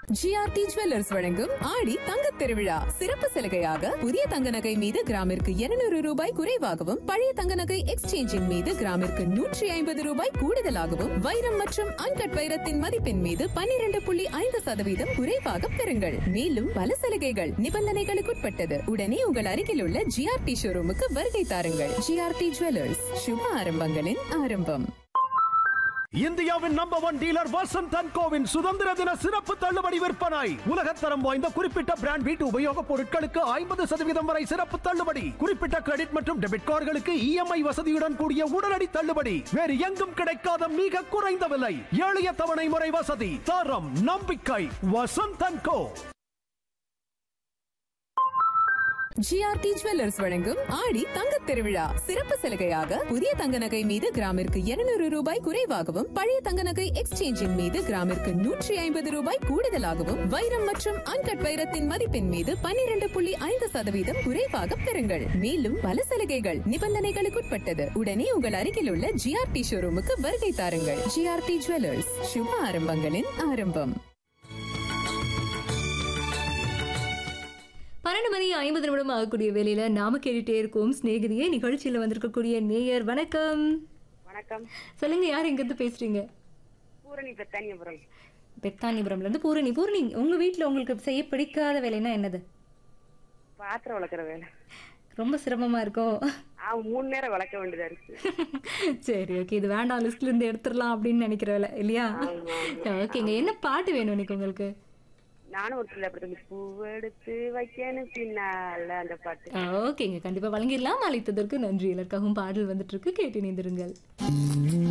GRT jewellers வழங்கும் ஆடி தங்கத் திருவிழா சிறப்பு சலுகையாக புதிய தங்க நகை மீது கிராமிற்கு 200 ரூபாய் குறைவாகவும் பழைய தங்க நகை எக்ஸ்சேஞ்சின் மீது கிராமிற்கு நூற்றி ஐம்பது ரூபாய் கூடுதலாகவும் வைரம் மற்றும் அன்கட் வைரத்தின் மதிப்பின் மீது 12.5% புள்ளி ஐந்து சதவீதம் குறைவாக பெறுங்கள் மேலும் பல சலுகைகள் நிபந்தனைகளுக்குட்பட்டது உடனே உங்கள் அருகில் உள்ள ஜிஆர்டி ஷோரூமுக்கு வருகை தாருங்கள் ஜிஆர்டி ஜுவல்லர்ஸ் சுப ஆரம்பங்களின் ஆரம்பம் இந்தியாவின் number one dealer Vasanth and கோவின் சுதந்திர தின சிறப்பு தள்ளுபடி விற்பனை உலகத்தரம் வாய்ந்த குறிப்பிட்ட பிராண்ட் வீட்டு உபயோகப் பொருட்களுக்கு ஐம்பது சதவீதம் வரை சிறப்பு தள்ளுபடி குறிப்பிட்ட கிரெடிட் மற்றும் டெபிட் கார்டுகளுக்கு இஎம்ஐ வசதியுடன் கூடிய உடனடி தள்ளுபடி வேறு எங்கும் கிடைக்காத மிக குறைந்த விலை எளிய தவணை முறை வசதி தரம் நம்பிக்கை Vasanth and co GRT jewellers வழங்கும் ஆடி தங்கத் திருவிழா சிறப்பு சலுகையாக புதிய தங்க நகை மீது கிராமிற்கு 200 ரூபாய் குறைவாகவும் பழைய தங்க நகை எக்ஸ்சேஞ்சின் மீது கிராமிற்கு நூற்றி ஐம்பது ரூபாய் கூடுதலாகவும் வைரம் மற்றும் அன்கட் வைரத்தின் மதிப்பின் மீது 12.5% புள்ளி ஐந்து சதவீதம் குறைவாக பெறுங்கள் மேலும் பல சலுகைகள் நிபந்தனைகளுக்குட்பட்டது உடனே உங்கள் அருகில் உள்ள ஜிஆர்டி ஷோரூமுக்கு வருகை தாருங்கள் ஜிஆர்டி ஜுவல்லர்ஸ் சுப ஆரம்பங்களின் ஆரம்பம் பன்னெண்டு மணி ஐம்பது நிமிடம் ஆகக்கூடிய வேலையில நாம கேட்டுட்டே இருக்கோம் சிநேகிதியே நிகழ்ச்சியில வந்திருக்கக்கூடிய நேயர் வணக்கம் வணக்கம் சொல்லுங்க யார் எங்க இருந்து பேசுறீங்க பூரணி பெத்தானியபுரம் பெத்தானிபுரம்ல இருந்து பூரணி பூரணி உங்க வீட்ல உங்களுக்கு செய்ய பிடிக்காத வேலைன்னா என்னது பாத்திரம் வளர்க்குற வேலை ரொம்ப சிரமமா இருக்கோ ஆ மூணு நேரம் வளர்க்க வேண்டியதா இருக்கு சரி ஓகே இது வேண்டாம் லிஸ்ட்ல இருந்து எடுத்துடலாம் அப்படின்னு நினைக்கிற வேலை இல்லையா ஓகேங்க என்ன பாட்டு வேணும் இன்னைக்கு உங்களுக்கு நானும் ஒரு சில அப்படி பூவெடுத்து வைக்கணும் பின்னால அந்த பாட்டு ஓகேங்க கண்டிப்பா வழங்கிடலாம் அழைத்ததற்கு நன்றி எல்லாருக்காகவும் பாடல் வந்துட்டு இருக்கு கேட்டு நீந்திருங்கள்